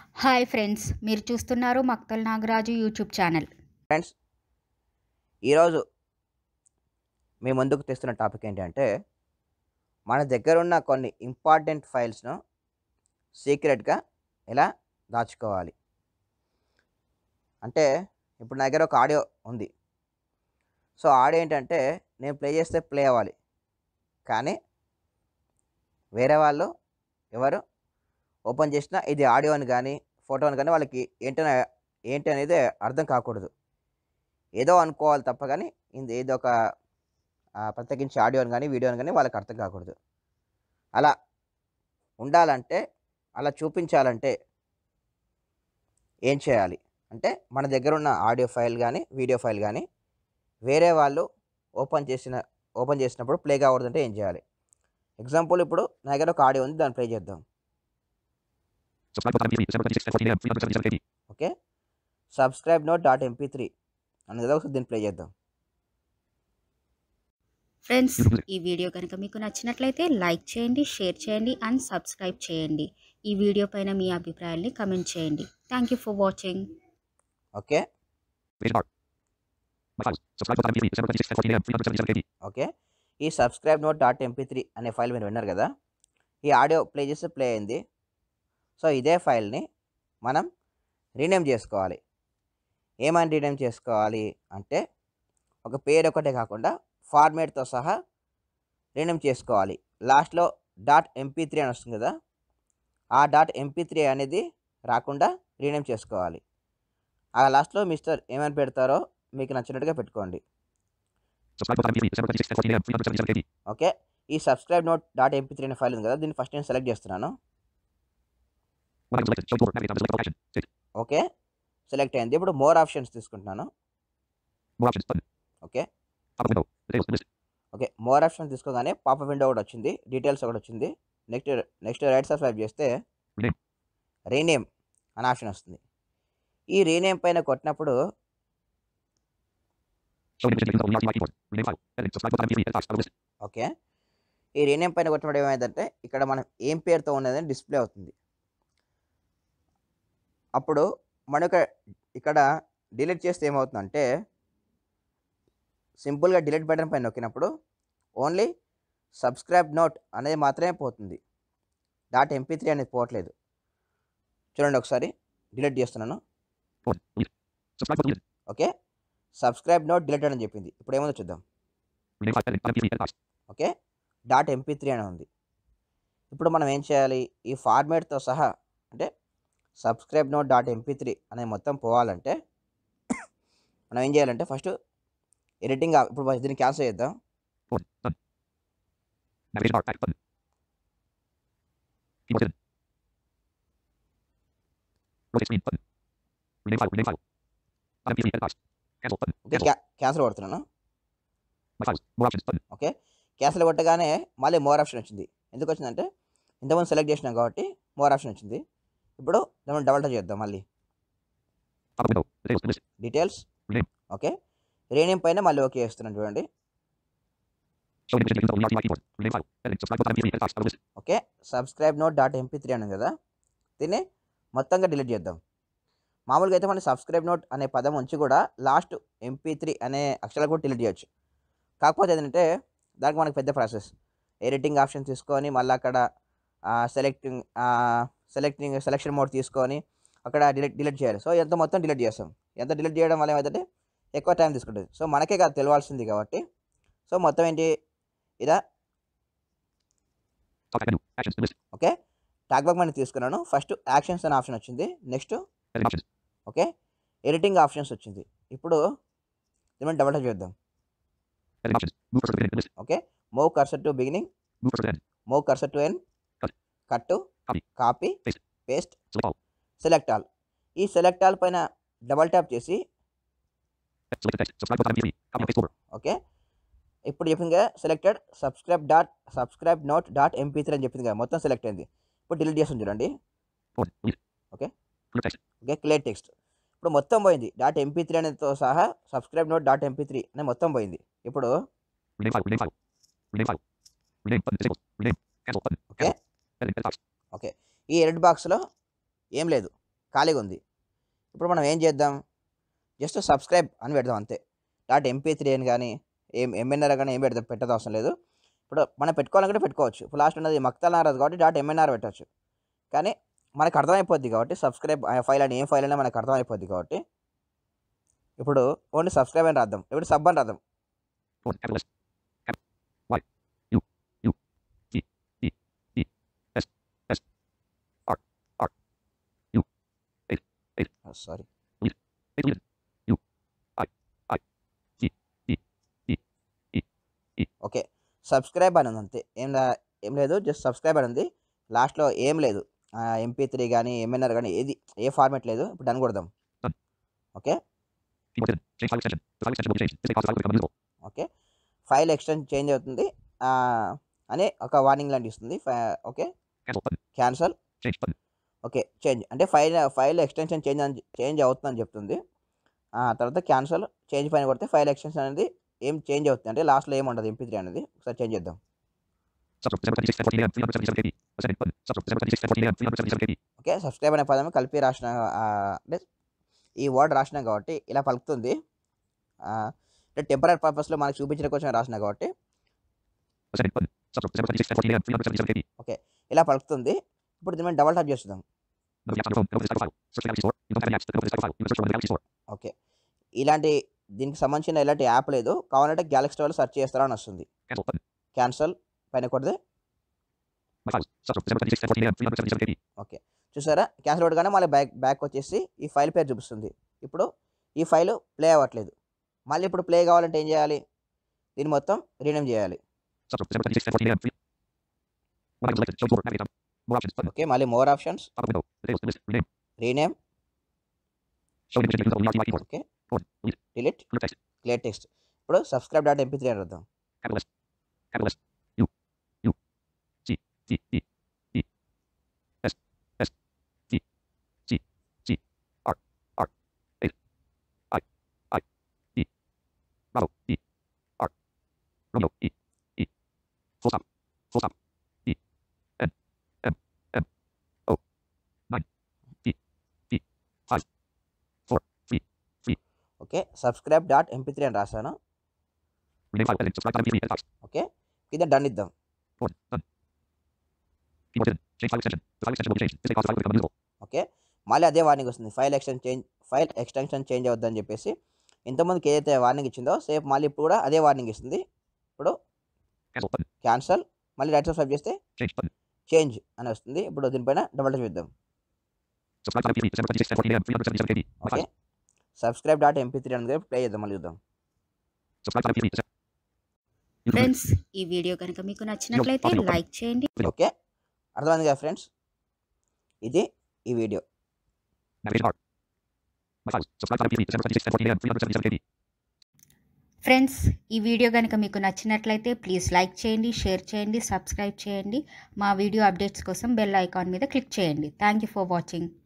Hi friends మీరు చూస్తున్నారు Maktal Nagaraju YouTube channel friends ఈరోజు మీ ముందుకు తెస్తున్న టాపిక్ ఏంటంటే మన దగ్గర ఉన్న కొన్ని ఇంపార్టెంట్ ఫైల్స్ను సీక్రెట్గా ఎలా దాచుకోవాలి అంటే ఇప్పుడు నా దగ్గర ఒక ఆడియో ఉంది సో ఆడియో ఏంటంటే నేను ప్లే చేస్తే ప్లే అవ్వాలి కానీ వేరే వాళ్ళు ఎవరు ఓపెన్ చేసినా ఇది ఆడియో అని కానీ ఫోటో అని కానీ వాళ్ళకి ఏంటనే ఏంటి అనేది అర్థం కాకూడదు ఏదో అనుకోవాలి తప్ప కానీ ఇది ఏదో ఒక ఆ, ప్రత్యేకించి ఆడియో అని కానీ వీడియో అని కానీ వాళ్ళకి అర్థం కాకూడదు అలా ఉండాలంటే అలా చూపించాలంటే ఏం చేయాలి అంటే మన దగ్గర ఉన్న ఆడియో ఫైల్ కానీ వీడియో ఫైల్ కానీ వేరే వాళ్ళు ఓపెన్ చేసిన ఓపెన్ చేసినప్పుడు ప్లే కాకూడదంటే ఏం చేయాలి ఎగ్జాంపుల్ ఇప్పుడు నా దగ్గర ఒక ఆడియో ఉంది దాన్ని ప్లే చేద్దాం Subscribe button MP3, December 26th, 14 a.m., 377 KB. Okay subscribe note dot M P three అని కదా ఒకసారి దీన్ని ప్లే చేద్దాం ఫ్రెండ్స్ YouTube music. ఈ వీడియో కనుక మీకు నచ్చినట్లయితే లైక్ చేయండి షేర్ చేయండి అండ్ సబ్స్క్రైబ్ చేయండి ఈ వీడియో పైన మీ అభిప్రాయాల్ని కమెంట్ చేయండి thank you for watching okay Rated R. My files. Subscribe button MP3, December 26th, 14 a.m., 377 KB. Okay ఈ subscribe note dot M P three అనే ఫైల్ మీరు విన్నారు కదా ఈ ఆడియో ప్లే చేస్తే ప్లే అయింది సో ఇదే ఫైల్ని మనం రీనేమ్ చేసుకోవాలి ఏమని రీనేమ్ చేసుకోవాలి అంటే ఒక పేరు ఒకటే కాకుండా ఫార్మేట్తో సహా రీనేమ్ చేసుకోవాలి లాస్ట్లో డాట్ ఎంపీ త్రీ అని వస్తుంది కదా ఆ డాట్ ఎంపీ త్రీ అనేది రాకుండా రీనేమ్ చేసుకోవాలి ఆ లాస్ట్లో మిస్టర్ ఏమని పెడతారో మీకు నచ్చినట్టుగా పెట్టుకోండి Subscribe button MP3, December 26th, 14 a.m., 377 KB. Okay ఈ subscribe note dot M P three అనే ఫైల్ ఉంది కదా దీన్ని ఫస్ట్ నేను సెలెక్ట్ చేస్తున్నాను One item selected. Show door. Navigate down to select all action. Tick. Okay select అయింది ఇప్పుడు మోర్ ఆప్షన్స్ తీసుకుంటున్నాను More options. Button. Okay Pop up window. Details. List. Okay more options తీసుకోగానే pop window ఒకటి వచ్చింది details ఒకటి వచ్చింది next next right side swipe చేస్తే Rename. Rename అనే ఆప్షన్ వస్తుంది ఈ రీనేమ్ పైన కొట్టినప్పుడు Show individual names on the RTI keyboard. Rename file. Edit. Subscribe button MP3. Edit text. Other list. Okay ఈ రీనేమ్ పైన కొట్టినప్పుడు ఏమైందంటే ఇక్కడ మనం ఏం పేరుతో ఉన్నదని డిస్ప్లే అవుతుంది అప్పుడు మనకు ఇక్కడ డిలీట్ చేస్తే ఏమవుతుందంటే సింపుల్గా డిలీట్ బటన్ పైన నొక్కినప్పుడు ఓన్లీ సబ్స్క్రైబ్ నోట్ అనేది మాత్రమే పోతుంది డాట్ ఎంపీ త్రీ అనేది పోవట్లేదు చూడండి ఒకసారి డిలీట్ చేస్తున్నాను Pause. Delete. Subscribe button. Deleted. Okay subscribe note deleted అని చెప్పింది ఇప్పుడు ఏముందో చూద్దాం Rename file. Edit. MP3. Edit text. Okay dot M P three అని ఉంది ఇప్పుడు మనం ఏం చేయాలి ఈ ఫార్మేట్తో సహా అంటే subscribe note dot M P three అనే మొత్తం పోవాలంటే మనం ఏం చేయాలంటే ఫస్ట్ ఎడిటింగ్ ఇప్పుడు ఫస్ట్ దీన్ని క్యాన్సిల్ చేద్దాం Pause. Done. Navigation bar. Back button. Keyboard hidden. Rotate screen button. Rename file. Rename file. Button MP3. Edit text. Cancel button. Okay Cancel. Cancel కొడుతున్నాను My files. More options button. Okay cancel కొట్టగానే మళ్ళీ more option వచ్చింది ఎందుకు వచ్చిందంటే ఇంతకుముందు select చేసినాం కాబట్టి more option వచ్చింది ఇప్పుడు మనం డబల్ టచ్ చేద్దాం మళ్ళీ Pop up window. Details. List. Details Rename. Okay rename పైన మళ్ళీ ఓకే చేస్తున్నాను చూడండి Show individual names on the RTI keyboard. Rename file. Edit. Subscribe button MP3. Edit text. Other list. Okay subscribe note dot M P three అని కదా దీన్ని మొత్తంగా delete చేద్దాం మామూలుగా అయితే మనం సబ్స్క్రైబ్ నోట్ అనే పదం ఉంచి కూడా లాస్ట్ ఎంపీ త్రీ అనే అక్షరాలు కూడా డిలీట్ చేయొచ్చు కాకపోతే ఏంటంటే దానికి మనకి పెద్ద ప్రాసెస్ ఎడిటింగ్ ఆప్షన్ తీసుకొని మళ్ళీ అక్కడ సెలెక్టింగ్ సెలెక్టింగ్ సెలెక్షన్ మోడ్ తీసుకొని అక్కడ డిలీట్ డిలీట్ చేయాలి సో ఎంత మొత్తం డిలీట్ చేస్తాం ఎంత డిలీట్ చేయడం వల్ల ఏమవుతుందంటే ఎక్కువ టైం తీసుకుంటుంది సో మనకే కాదు తెలియాల్సింది కాబట్టి సో మొత్తం ఏంటి ఇదా Top menu. Actions. List. Okay talk back menu తీసుకున్నాను ఫస్ట్ యాక్షన్స్ అనే ఆప్షన్ వచ్చింది next Edit options. Okay editing options వచ్చింది ఇప్పుడు దీని డబల్ టచ్ చేద్దాం Edit options. Move cursor to beginning. List. Okay move cursor to beginning Move cursor to end. Move cursor to end Cut. Cut to Copy. Copy Paste. Paste Select all. Select all ఈ select all పైన double tap చేసి Select the text. Subscribe button MP3. Copy and paste over. Okay ఇప్పుడు చెప్పింది కదా selected subscribe dot subscribe note dot M P three అని చెప్పింది కదా మొత్తం సెలెక్ట్ అయింది ఇప్పుడు డిలీట్ చేస్తుంది చూడండి Pause. Delete. Okay. Clear text. Okay clear text ఇప్పుడు మొత్తం పోయింది డాట్ ఎంపీ త్రీ అనేతో సహా subscribe note dot M P three అనే మొత్తం పోయింది ఇప్పుడు Rename file. Rename file. Rename file. Rename button disabled. Rename. Cancel button. Okay. Cancel. Edit. Edit text. ఈ ఎడిట్ బాక్స్లో ఏం లేదు ఖాళీగా ఉంది ఇప్పుడు మనం ఏం చేద్దాం జస్ట్ సబ్స్క్రైబ్ అని పెడదాం అంతే డాట్ ఎంపీ త్రీ అని కానీ ఏం ఎంఎన్ఆర్ కానీ ఏం పెడదాం పెట్టదు అవసరం లేదు ఇప్పుడు మనం పెట్టుకోవాలనుకుంటే పెట్టుకోవచ్చు ఇప్పుడు లాస్ట్ ఉన్నది మక్తల్ నారాజ్ కాబట్టి డాట్ ఎంఎన్ఆర్ పెట్టవచ్చు కానీ మనకు అర్థమైపోద్ది కాబట్టి సబ్స్క్రైబ్ ఫైల్ అని ఏం ఫైల్ అయినా మనకు అర్థమైపోద్ది కాబట్టి ఇప్పుడు ఓన్లీ సబ్స్క్రైబ్ అని రాద్దాం ఇప్పుడు సబ్ అని రాద్దాం Font. Capital S. Cap. Y. U. U. T. E. E. S. S. R. R. U. Eight. Eight. Sorry Eight. Lead. U. I. I. T. E. E. E. E. Okay subscribe అని ఉంది అంతే ఏం లా- ఏం లేదు just subscribe అని ఉంది లాస్ట్లో ఏం లేదు ఎంపీ త్రీ కానీ ఎంఎన్ఆర్ కానీ ఏది ఏ ఫార్మాట్ లేదు ఇప్పుడు డన్ కొడదాం Done. Okay Keyboard hidden. Change file extension. The file extension will be changed. This may cause the file to become unusable. Okay file extend change అవుతుంది ఆ, అని ఒక వార్నింగ్ లాంటి ఇస్తుంది ఫై- okay Cancel button. Cancel Change button. Okay change అంటే file file extension change అని change అవుతుందని చెప్తుంది ఆ తర్వాత క్యాన్సల్ చేంజ్ పైన కొడితే ఫైల్ ఎక్స్టెన్షన్ అనేది ఏం చేంజ్ అవుతుంది అంటే లాస్ట్లో ఏమి ఉండదు ఎంపీ త్రీ అనేది ఒకసారి చేంజ్ చేద్దాం Subscript December 26, 10, 14 a.m. 377 KB. Ascending button. Subscript December 26, 10, 14 a.m. 377 KB. Okay subscribe అనే పదం కలిపి రాసిన ఆ, అంటే ఈ వర్డ్ రాసినాం కాబట్టి ఇలా పలుకుతుంది ఆ, అంటే టెంపరీ పర్పస్లో మనకు చూపించిన కోసం రాసిన కాబట్టి Ascending button. Subscript December 26, 10, 14 a.m. 377 KB. ఇలా పలుకుతుంది ఇప్పుడు దీని మీద డబల్ టాప్ చేస్తున్నాం None of the apps on your phone. Open this type of file. Search the Galaxy Store. You don't have any apps that can open this type of file. You can search for one in the Galaxy Store. Okay ఇలాంటి దీనికి సంబంధించిన ఎలాంటి app లేదు కావాలంటే Galaxy స్టోర్లో search చేస్తారా అని వస్తుంది Cancel button. క్యాన్సల్ పైన కొడితే My files. Subscript December 26, 10, 14 a.m. 377 KB. Okay చూసారా క్యాన్సిల్ కొట్టగానే మళ్ళీ బ్యాక్ బ్యాక్ వచ్చేసి ఈ ఫైల్ పేరు చూపిస్తుంది ఇప్పుడు ఈ ఫైల్ ప్లే అవ్వట్లేదు మళ్ళీ ఇప్పుడు ప్లే కావాలంటే ఏం చేయాలి దీన్ని మొత్తం రీనేమ్ చేయాలి Subscript December 26, 10, 14 a.m. 3. One item selected. Show keyboard. Navigate down. More options button. Okay మళ్ళీ more options Pop up window. The tables. List. Rename. Rename Show image using the ERTY keyboard. Okay Forward. Delete. Delete Clear text. Clear text ఇప్పుడు subscribe dot M P three అని వద్దాం Capital S. Capital S. U. U. T. T. E. E. S. S. T. T. T. R. R. A. I. I. E. Bravo. E. R. Romeo. E. E. Full stop. Full stop. E. N. M. M. O. Nine. T. T. Five. Four. Three. Okay subscribe dot M P three అని రాశాను Rename file. Editing. Subscribe to MP3. Edit box. Okay కింద done ఇద్దాం Forward. Done. Keyboard hidden. Change file extension. The file extension will be changed. This may cause the file to become unusable. Okay మళ్ళీ అదే warning వస్తుంది file extension change file extension change అవుద్దని చెప్పేసి ఇంతకుముందుకి ఏదైతే warning ఇచ్చిందో safe మళ్ళీ ఇప్పుడు కూడా అదే వార్నింగ్ ఇస్తుంది ఇప్పుడు Cancel button. క్యాన్సల్ మళ్ళీ రైట్ సబ్స్క్రైబ్ చేస్తే Change button. చేంజ్ అని వస్తుంది ఇప్పుడు దీనిపైన డబల్ టచ్ చేద్దాం Subscribe to MP3. December 26, 10, 14 a.m. 377 KB. My okay files. Subscribe dot M P three అని ప్లే చేద్దాం మళ్ళీ చూద్దాం Subscribe to MP3. December. You can friends ఈ వీడియో కనుక మీకు నచ్చినట్లయితే లైక్ చేయండి ఓకే అర్థమైంది కదా ఫ్రెండ్స్ ఇది ఈ video navigation bar. My files. Subscribe to MP3. December 26, 10, 14 a.m. 377 KB. Friends ఈ వీడియో కనుక మీకు నచ్చినట్లయితే ప్లీజ్ లైక్ చేయండి షేర్ చేయండి సబ్స్క్రైబ్ చేయండి మా వీడియో అప్డేట్స్ కోసం బెల్ ఐకాన్ మీద క్లిక్ చేయండి థ్యాంక్ యూ ఫర్ వాచింగ్